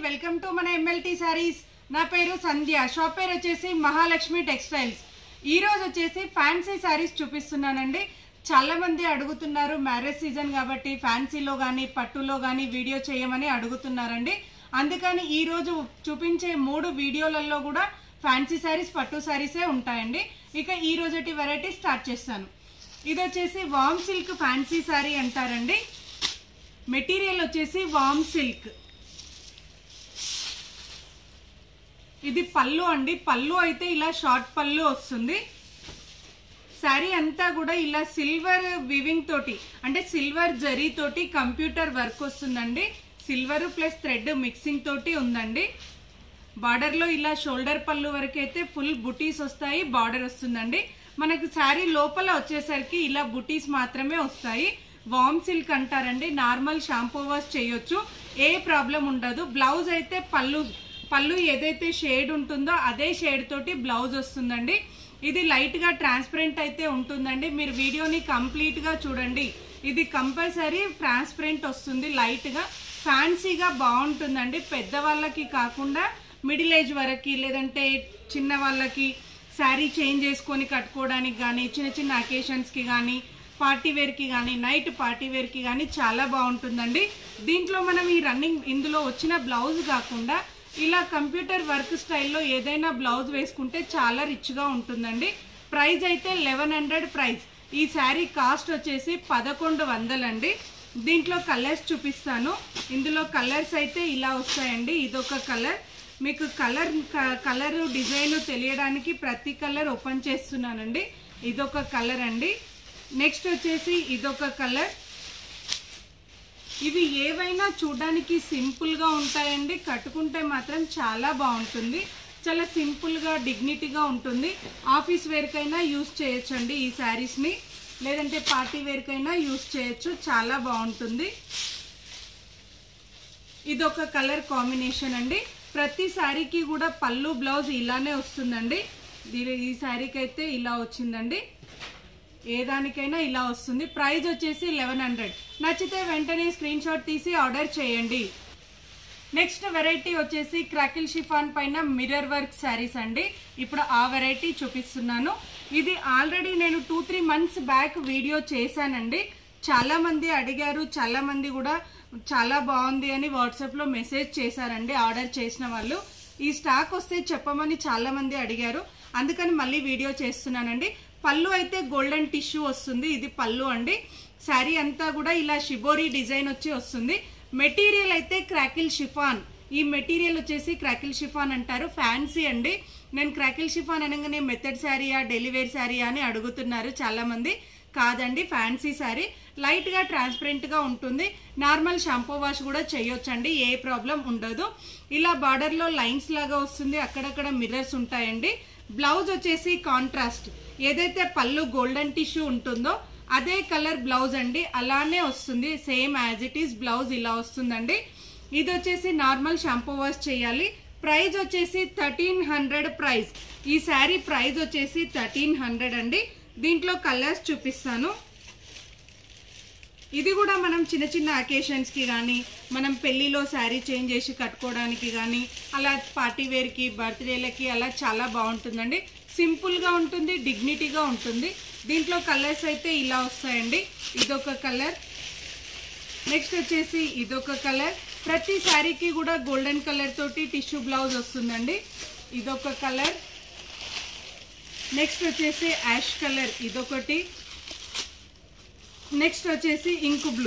welcome to మన MLT saris నా పేరు సంధ్య షాప్ పేరు వచ్చేసి మహాలక్ష్మి టెక్స్టైల్స్ ఈ రోజు వచ్చేసి ఫ్యాన్సీ శారీస్ చూపిస్తున్నానండి చాలా మంది అడుగుతున్నారు మ్యారేజ్ సీజన్ కాబట్టి ఫ్యాన్సీలో కానీ పట్టులో కానీ వీడియో చేయమని అడుగుతున్నారండి అందుకని ఈ రోజు చూపించే మూడు వీడియోలలో కూడా ఫ్యాన్సీ శారీస్ పట్టు శారీసే ఉంటాయండి ఇక ఈ రోజటి వెరైటీ స్టార్ట్ చేస్తాను ఇది వచ్చేసి వామ్ సిల్క్ ఫ్యాన్సీ శారీ అంటారండి మెటీరియల్ వచ్చేసి వామ్ సిల్క్ ఇది పళ్ళు అండి పళ్ళు అయితే ఇలా షార్ట్ పళ్ళు వస్తుంది శారీ అంతా కూడా ఇలా సిల్వర్ వివింగ్ తోటి అంటే సిల్వర్ జరీ తోటి కంప్యూటర్ వర్క్ వస్తుందండి సిల్వర్ ప్లస్ థ్రెడ్ మిక్సింగ్ తోటి ఉందండి బార్డర్ లో ఇలా షోల్డర్ పళ్ళు వరకు అయితే ఫుల్ బుటీస్ వస్తాయి బార్డర్ వస్తుందండి మనకి శారీ లోపల వచ్చేసరికి ఇలా బుటీస్ మాత్రమే వస్తాయి వామ్ సిల్క్ అంటారండి నార్మల్ షాంపూ వాష్ చేయొచ్చు ఏ ప్రాబ్లం ఉండదు బ్లౌజ్ అయితే పళ్ళు పళ్ళు ఏదైతే షేడ్ ఉంటుందో అదే షేడ్ తోటి బ్లౌజ్ వస్తుందండి ఇది లైట్ గా ట్రాన్స్పరెంట్ అయితే ఉంటుందండి మీరు వీడియోని కంప్లీట్ గా చూడండి ఇది కంపల్సరీ ట్రాన్స్పరెంట్ వస్తుంది లైట్ గా ఫ్యాన్సీగా బాగుంటుందండి పెద్దవాళ్ళకి కాకుండా మిడిల్ ఏజ్ వరకు లేదంటే చిన్న వాళ్ళకి శారీ చేంజ్ చేసుకొని కట్టుకోవడానికి కానీ చిన్న చిన్న అకేషన్స్కి కానీ పార్టీ వేర్కి కానీ నైట్ పార్టీ వేర్కి కానీ చాలా బాగుంటుందండి దీంట్లో మనం ఈ రన్నింగ్ ఇందులో వచ్చిన బ్లౌజ్ కాకుండా ఇలా కంప్యూటర్ వర్క్ స్టైల్లో ఏదైనా బ్లౌజ్ వేసుకుంటే చాలా రిచ్గా ఉంటుందండి ప్రైస్ అయితే లెవెన్ హండ్రెడ్ ప్రైస్ ఈ శారీ కాస్ట్ వచ్చేసి పదకొండు వందలండి దీంట్లో కలర్స్ చూపిస్తాను ఇందులో కలర్స్ అయితే ఇలా వస్తాయండి ఇదొక కలర్ మీకు కలర్ కలర్ డిజైన్ తెలియడానికి ప్రతి కలర్ ఓపెన్ చేస్తున్నానండి ఇదొక కలర్ అండి నెక్స్ట్ వచ్చేసి ఇదొక కలర్ ఇవి ఏవైనా చూడడానికి సింపుల్గా ఉంటాయండి కట్టుకుంటే మాత్రం చాలా బాగుంటుంది చాలా సింపుల్గా డిగ్నిటీగా ఉంటుంది ఆఫీస్ వేర్కైనా యూస్ చేయొచ్చండి ఈ శారీస్ని లేదంటే పార్టీ వేర్కైనా యూస్ చేయొచ్చు చాలా బాగుంటుంది ఇదొక కలర్ కాంబినేషన్ అండి ప్రతి శారీకి కూడా పళ్ళు బ్లౌజ్ ఇలానే వస్తుందండి దీని ఈ శారీకి అయితే ఇలా వచ్చిందండి ఏ దానికైనా ఇలా వస్తుంది ప్రైస్ వచ్చేసి లెవెన్ హండ్రెడ్ నచ్చితే వెంటనే స్క్రీన్ షాట్ తీసి ఆర్డర్ చేయండి నెక్స్ట్ వెరైటీ వచ్చేసి క్రాకిల్ షిఫాన్ పైన మిర్రర్ వర్క్ శారీస్ అండి ఇప్పుడు ఆ వెరైటీ చూపిస్తున్నాను ఇది ఆల్రెడీ నేను two three months back video చేశానండి చాలా మంది అడిగారు చాలా మంది కూడా చాలా బాగుంది అని వాట్సాప్లో మెసేజ్ చేశారండి ఆర్డర్ చేసిన వాళ్ళు ఈ స్టాక్ వస్తే చెప్పమని చాలా మంది అడిగారు అందుకని మళ్ళీ వీడియో చేస్తున్నానండి పళ్ళు అయితే గోల్డెన్ టిష్యూ వస్తుంది ఇది పళ్ళు అండి శారీ అంతా కూడా ఇలా షిబోరీ డిజైన్ వచ్చి వస్తుంది మెటీరియల్ అయితే క్రాకిల్ షిఫాన్ ఈ మెటీరియల్ వచ్చేసి క్రాకిల్ షిఫాన్ అంటారు ఫ్యాన్సీ అండి నేను క్రాకిల్ షిఫాన్ అనగానే మెథడ్ శారీయా డెలివరీ శారీయా అని అడుగుతున్నారు చాలా మంది కాదండి ఫ్యాన్సీ శారీ లైట్ గా ట్రాన్స్పరెంట్ గా ఉంటుంది నార్మల్ షాంపూ వాష్ కూడా చేయొచ్చండి ఏ ప్రాబ్లం ఉండదు ఇలా బార్డర్ లో లైన్స్ లాగా వస్తుంది అక్కడక్కడ మిర్రర్స్ ఉంటాయండి బ్లౌజ్ వచ్చేసి కాంట్రాస్ట్ ఏదైతే పళ్ళు గోల్డెన్ టిష్యూ ఉంటుందో అదే కలర్ బ్లౌజ్ అండి అలానే వస్తుంది same as it is blouse ఇలా వస్తుందండి ఇది వచ్చేసి నార్మల్ షాంపూ వాష్ చేయాలి ప్రైస్ వచ్చేసి థర్టీన్ హండ్రెడ్ ప్రైస్ ఈ శారీ ప్రైస్ వచ్చేసి థర్టీన్ హండ్రెడ్ అండి దీంట్లో కలర్స్ చూపిస్తాను ఇది కూడా మనం చిన్న చిన్న అకేషన్స్కి కానీ మనం పెళ్లిలో శారీ చేంజ్ చేసి కట్టుకోవడానికి కానీ అలా పార్టీ వేర్కి బర్త్డేలకి అలా చాలా బాగుంటుందండి సింపుల్గా ఉంటుంది డిగ్నిటీగా ఉంటుంది దీంట్లో కలర్స్ అయితే ఇలా వస్తాయండి ఇదొక కలర్ నెక్స్ట్ వచ్చేసి ఇదొక కలర్ ప్రతి శారీకి కూడా గోల్డెన్ కలర్ తోటి టిష్యూ బ్లౌజ్ వస్తుందండి ఇదొక కలర్ నెక్స్ట్ వచ్చేసి యాష్ కలర్ ఇదొకటి నెక్స్ట్ వచ్చేసి ink blue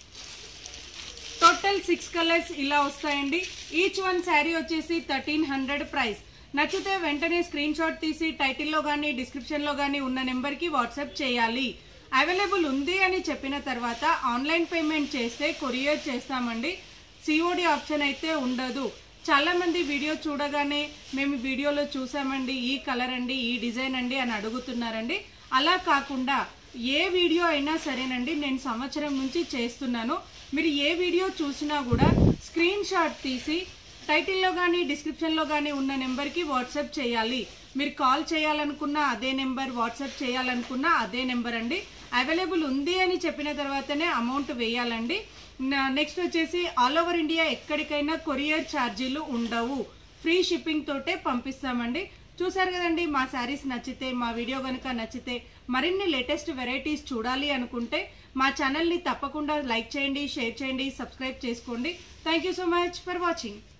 total six colours ఇలా వస్తాయండి ఈచ్ వన్ శారీ వచ్చేసి థర్టీన్ హండ్రెడ్ ప్రైస్ నచ్చితే వెంటనే స్క్రీన్ షాట్ తీసి టైటిల్లో కానీ డిస్క్రిప్షన్లో కానీ ఉన్న నెంబర్కి వాట్సాప్ చేయాలి అవైలబుల్ ఉంది అని చెప్పిన తర్వాత ఆన్లైన్ పేమెంట్ చేస్తే కొరియర్ చేస్తామండి సిఓడి ఆప్షన్ అయితే ఉండదు చాలా మంది వీడియో చూడగానే మేము వీడియోలో చూసామండి ఈ కలర్ అండి ఈ డిజైన్ అండి అని అడుగుతున్నారండి అలా కాకుండా ఏ వీడియో అయినా సరేనండి నేను సంవత్సరం నుంచి చేస్తున్నాను మీరు ఏ వీడియో చూసినా కూడా స్క్రీన్ షాట్ తీసి టైటిల్లో కానీ డిస్క్రిప్షన్లో కానీ ఉన్న నెంబర్కి వాట్సాప్ చేయాలి మీరు కాల్ చేయాలనుకున్నా అదే నెంబర్ వాట్సాప్ చేయాలనుకున్నా అదే నెంబర్ అండి అవైలబుల్ ఉంది అని చెప్పిన తర్వాతనే అమౌంట్ వేయాలండి నెక్స్ట్ వచ్చేసి ఆల్ ఓవర్ ఇండియా ఎక్కడికైనా కొరియర్ ఛార్జీలు ఉండవు ఫ్రీ షిప్పింగ్ తోటే పంపిస్తామండి చూసారు కదండి మా శారీస్ నచ్చితే మా వీడియో కనుక నచ్చితే మరిన్ని లేటెస్ట్ వెరైటీస్ చూడాలి అనుకుంటే మా ఛానల్ని తప్పకుండా లైక్ చేయండి షేర్ చేయండి సబ్స్క్రైబ్ చేసుకోండి thank you so much for watching